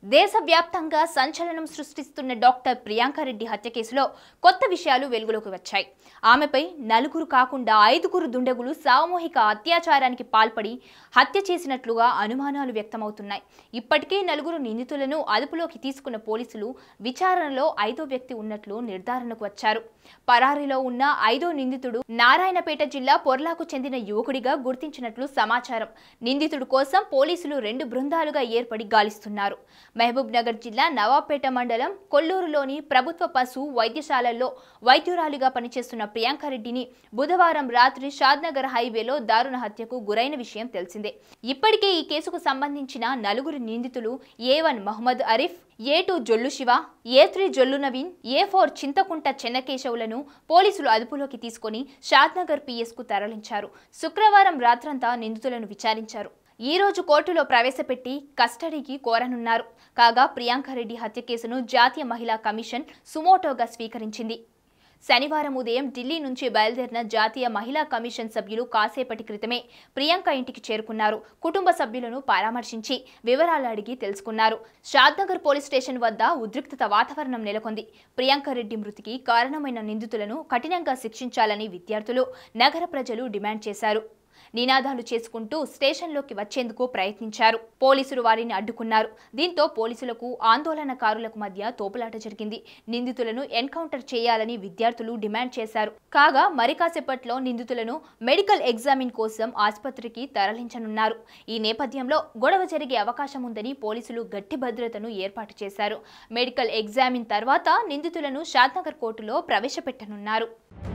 దేశవ్యాప్తంగా సంచలనం సృష్టిస్తున్న డాక్టర్ ప్రియాంక రెడ్డి హత్య కేసులో కొత్త విషయాలు వెలుగులోకి వచ్చాయి ఆమెపై నలుగురు కాకుండా ఐదుగురు దుండగులు సామూహిక అత్యాచారానికి పాల్పడి హత్య చేసినట్లుగా అనుమానాలు వ్యక్తమవుతున్నాయి ఇప్పటికే నలుగురు నిందితులను అదుపులోకి తీసుకున్న పోలీసులు విచారణలో ఐదో వ్యక్తి ఉన్నట్లు నిర్ధారణకు వచ్చారు పరారీలో ఉన్న ఐదో నిందితుడు నారాయణపేట జిల్లా పొర్లాకు చెందిన యువకుడిగా గుర్తించినట్లు సమాచారం నిందితుడు కోసం పోలీసులు రెండు బృందాలుగా ఏర్పడి గాలిస్తున్నారు మహబూబ్ నగర్ జిల్లా నవాబ్పేట మండలం కొల్లూరులోని ప్రభుత్వ పశు వైద్యశాలల్లో వైద్యురాలిగా పనిచేస్తున్న ప్రియాంక రెడ్డిని బుధవారం రాత్రి షాద్నగర్ హైవేలో దారుణ హత్యకు గురైన విషయం తెలిసిందే ఇప్పటికే ఈ కేసుకు సంబంధించిన నలుగురు నిందితులు A one Mohammed Arif A two Jollu Shiva A three Jollu Naveen A four Chintakunta చెన్నకేశవులను పోలీసులు అదుపులోకి తీసుకొని షాద్నగర్ పిఎస్కు తరలించారు శుక్రవారం రాత్రంతా నిందితులను విచారించారు ఈ రోజు కోర్టులో ప్రవేశపెట్టి కస్టడీకి కోరనున్నారు కాగా ప్రియాంక రెడ్డి హత్య కేసును జాతీయ మహిళా కమిషన్ సుమోటోగా స్వీకరించింది శనివారం ఉదయం ఢిల్లీ నుంచి బయలుదేరిన జాతీయ మహిళా కమిషన్ సభ్యులు కాసేపటి క్రితమే ప్రియాంక ఇంటికి చేరుకున్నారు కుటుంబ సభ్యులను పరామర్శించి వివరాలు అడిగి తెలుసుకున్నారు షాద్నగర్ పోలీస్ స్టేషన్ వద్ద ఉద్రిక్తత వాతావరణం నెలకొంది ప్రియాంక రెడ్డి మృతికి కారణమైన నిందితులను కఠినంగా శిక్షించాలని విద్యార్థులు నగర ప్రజలు డిమాండ్ చేశారు నినాదాలు చేసుకుంటూ స్టేషన్లోకి వచ్చేందుకు ప్రయత్నించారు పోలీసులు వారిని అడ్డుకున్నారు దీంతో పోలీసులకు ఆందోళనకారులకు మధ్య తోపులాట జరిగింది నిందితులను ఎన్కౌంటర్ చేయాలని విద్యార్థులు డిమాండ్ చేశారు కాగా మరి కాసేపట్లో నిందితులను మెడికల్ ఎగ్జామిన్ కోసం ఆసుపత్రికి తరలించనున్నారు ఈ నేపథ్యంలో గొడవ జరిగే అవకాశం ఉందని పోలీసులు గట్టి భద్రతను ఏర్పాటు చేశారు మెడికల్ ఎగ్జామిన్ తర్వాత నిందితులను షాద్నగర్ కోర్టులో ప్రవేశపెట్టనున్నారు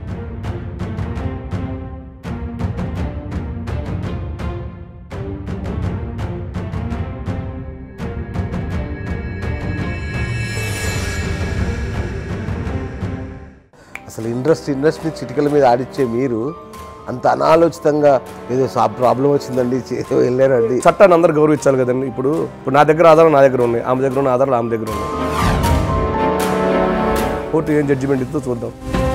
అసలు ఇండస్ట్రీ ఇండస్ట్రీ చిటికల మీద ఆడిచ్చే మీరు అంత అనాలోచితంగా ఏదో సా ప్రాబ్లం వచ్చిందండి చే- వెళ్ళారండి చట్టాన్ని అందరూ గౌరవించాలి కదండి ఇప్పుడు ఇప్పుడు నా దగ్గర ఆధారాలు నా దగ్గర ఉన్నాయి ఆమె దగ్గర ఉన్న ఆధారాలు ఆమె దగ్గర ఉన్నాయి కోర్టు ఏం జడ్జిమెంట్ ఇస్తుందో చూద్దాం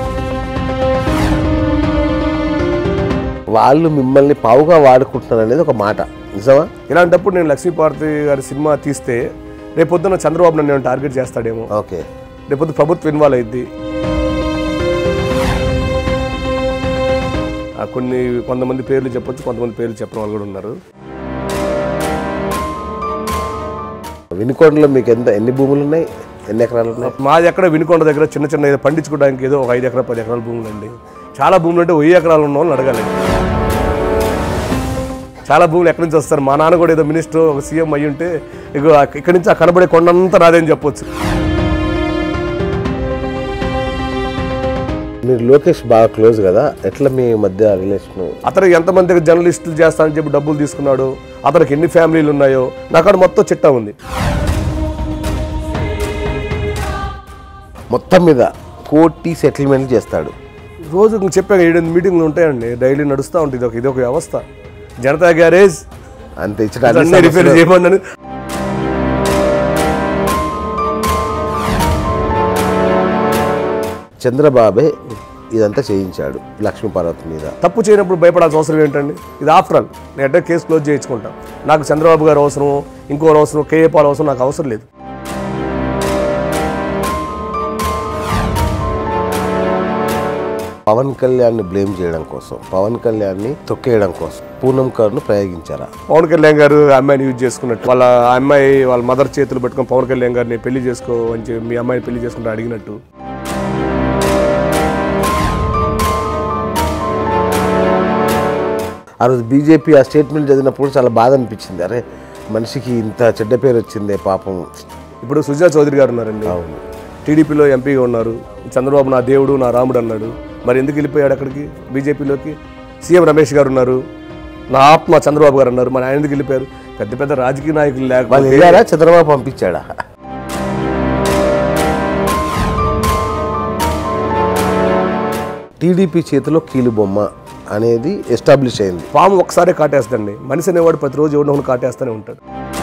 వాళ్ళు మిమ్మల్ని పావుగా వాడుకుంటున్నారు అనేది ఒక మాట నిజమా ఇలాంటప్పుడు నేను లక్ష్మీపార్వతి గారి సినిమా తీస్తే రేపొద్దున చంద్రబాబు నన్ను టార్గెట్ చేస్తాడేమో ఓకే రేపొద్దు ప్రభుత్వం ఇన్వాల్వ్ అయింది కొన్ని కొంతమంది పేర్లు చెప్పొచ్చు కొంతమంది పేర్లు చెప్పిన వాళ్ళు కూడా ఉన్నారు వినుకొండలో మీకు ఎంత ఎన్ని భూములు ఉన్నాయి ఎన్ని ఎకరాలు ఉన్నాయి మాది ఎక్కడ వినుకొండ దగ్గర చిన్న చిన్న ఏదో పండించుకోవడానికి ఏదో ఒక ఐదు ఎకరాలు పది ఎకరాల భూములు అండి చాలా భూములు అంటే వెయ్యి ఎకరాలు ఉన్న వాళ్ళని అడగాలి చాలా భూములు ఎక్కడి నుంచి వస్తారు మా నాన్న కూడా ఏదో మినిస్టర్ ఒక సీఎం అయ్యి ఉంటే ఇగో ఇక్కడి నుంచి ఆ కనబడే కొండంతా నాదని చెప్పొచ్చు మీరు లోకేష్ బాగా క్లోజ్ కదా ఎట్లా మీ మధ్య రిలేషన్ అతను ఎంతమంది దగ్గర జర్నలిస్టులు చేస్తానని చెప్పి డబ్బులు తీసుకున్నాడు అతనికి ఎన్ని ఫ్యామిలీలు ఉన్నాయో నాకు అక్కడ మొత్తం చిట్టా ఉంది మొత్తం మీద కోటి సెటిల్మెంట్ చేస్తాడు రోజు ఇంక చెప్పాను ఏడెనిమిది మీటింగ్లు ఉంటాయండి డైలీ నడుస్తూ ఉంటుంది ఇది ఒక ఇది ఒక వ్యవస్థ జనతా గ్యారేజ్ అంత ఇచ్చడానికి అన్ని రిపేర్ చేయమన్నాను చంద్రబాబే ఇదంతా చేయించాడు లక్ష్మీ పార్వతి మీద తప్పు చేయనప్పుడు భయపడాల్సిన అవసరం ఏంటండి ఇది ఆఫ్టర్ ఆల్ నేను అంటే కేసు క్లోజ్ చేయించుకుంటా నాకు చంద్రబాబు గారు అవసరం ఇంకోరు అవసరం కేఏ పాల్ అవసరం నాకు అవసరం లేదు పవన్ కళ్యాణ్ని బ్లేమ్ చేయడం కోసం పవన్ కళ్యాణ్ని తొక్కేయడం కోసం పూనం కర్ను ప్రయోగించారా పవన్ కళ్యాణ్ గారు ఆ అమ్మాయిని యూజ్ చేసుకున్నట్టు వాళ్ళ ఆ అమ్మాయి వాళ్ళ మదర్ చేతులు పెట్టుకొని పవన్ కళ్యాణ్ గారిని పెళ్లి చేసుకో అని చెప్పి మీ అమ్మాయిని పెళ్లి చేసుకుంటే అడిగినట్టు ఆ రోజు బీజేపీ ఆ స్టేట్మెంట్ చదివినప్పుడు చాలా బాధ అనిపించింది అరే మనిషికి ఇంత చెడ్డ పేరు వచ్చిందే పాపం ఇప్పుడు సుజనా చౌదరి గారు ఉన్నారండి అవును టీడీపీలో ఎంపీగా ఉన్నారు చంద్రబాబు నా దేవుడు నా రాముడు అన్నాడు మరి ఎందుకు వెళ్ళిపోయాడు అక్కడికి బీజేపీలోకి సీఎం రమేష్ గారు ఉన్నారు నా ఆత్మ చంద్రబాబు గారు అన్నారు మరి ఆయన ఎందుకు వెళ్ళిపోయారు పెద్ద పెద్ద రాజకీయ నాయకులు వాళ్ళు లేకపోతే వెళ్ళారా చంద్రబాబు పంపించాడా టీడీపీ చేతిలో కీలుబొమ్మ అనేది ఎస్టాబ్లిష్ అయింది పాము ఒకసారి కాటేస్తండి మనిషి అనేవాడు ప్రతిరోజు ఎవరినో ఒకరిని కాటేస్తూనే ఉంటాడు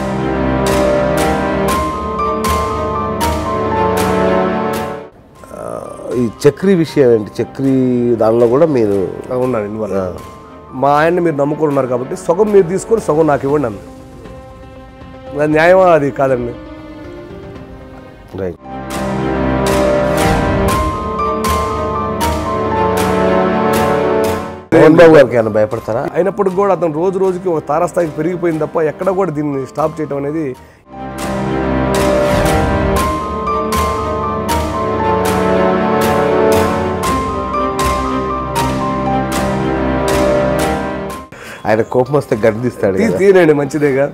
ఈ చక్రీ విషయం ఏంటి చక్రీ దానిలో కూడా మీరు ఉన్నాను ఇన్వాల్వ్ మా ఆయన్ని మీరు నమ్ముకొని ఉన్నారు కాబట్టి సగం మీరు తీసుకొని సగం నాకు ఇవ్వండి అన్న అది న్యాయమా అది కాదండి రైట్ మోహన్ బాబు గారికి ఏమైనా భయపడతారా అయినప్పటికి కూడా అతను రోజు రోజుకి ఒక తారాస్థాయికి పెరిగిపోయింది తప్ప ఎక్కడ కూడా దీన్ని స్టాప్ చేయడం అనేది ఆయన కోపం వస్తే గర్దిస్తాడు తీ కదా. తీనండి మంచిదేగా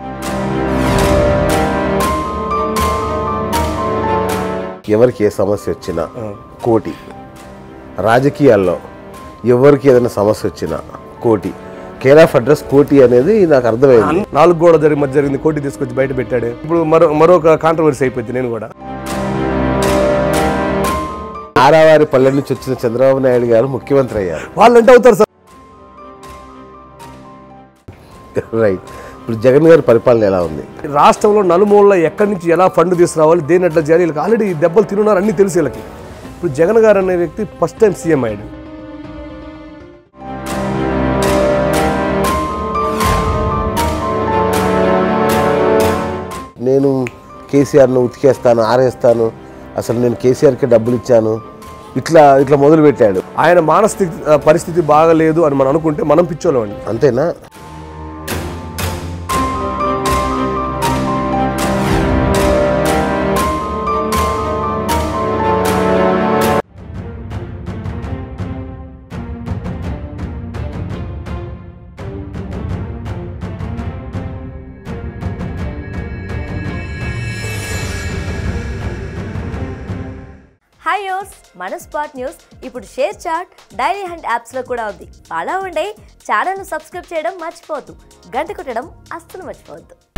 ఎవరికి ఏ సమస్య వచ్చినా కోటి రాజకీయాల్లో ఎవరికి ఏదైనా సమస్య వచ్చినా కోటి కేర్ ఆఫ్ అడ్రస్ కోటి అనేది నాకు అర్థమైంది నాలుగు గోడ జరిగి మధ్య జరిగింది కోటి తీసుకొచ్చి బయట పెట్టాడు ఇప్పుడు మరో మరొక కాంట్రవర్సీ అయిపోయింది నేను కూడా ఆరావారి పల్లె నుంచి వచ్చిన చంద్రబాబు నాయుడు గారు ముఖ్యమంత్రి అయ్యారు వాళ్ళు అంటే అవుతారు సార్ రైట్ ఇప్పుడు జగన్ గారి పరిపాలన ఎలా ఉంది రాష్ట్రంలో నలుమూలలో ఎక్కడి నుంచి ఎలా ఫండ్ తీసుకురావాలి దేని ఎట్లా చేయాలి వీళ్ళకి ఆల్రెడీ దెబ్బలు తిన్నారు అన్ని తెలుసు వీళ్ళకి ఇప్పుడు జగన్ గారు అనే వ్యక్తి ఫస్ట్ టైం సీఎం అయ్యాడు నేను కేసీఆర్ను ఉతికేస్తాను ఆరేస్తాను అసలు నేను కేసీఆర్కి డబ్బులు ఇచ్చాను ఇట్లా ఇట్లా మొదలు పెట్టాడు ఆయన మానసిక ఆ, పరిస్థితి బాగలేదు అని మనం అనుకుంటే మనం పిచ్చోళ్ళం అండి అంతేనా హాయ్ యోస్ మన స్పాట్ న్యూస్ ఇప్పుడు షేర్ చాట్ డైరీ హండ్ యాప్స్లో కూడా ఉంది అలా ఉండే ఛానల్ను సబ్స్క్రైబ్ చేయడం మర్చిపోవద్దు గంట కొట్టడం అస్సలు మర్చిపోవద్దు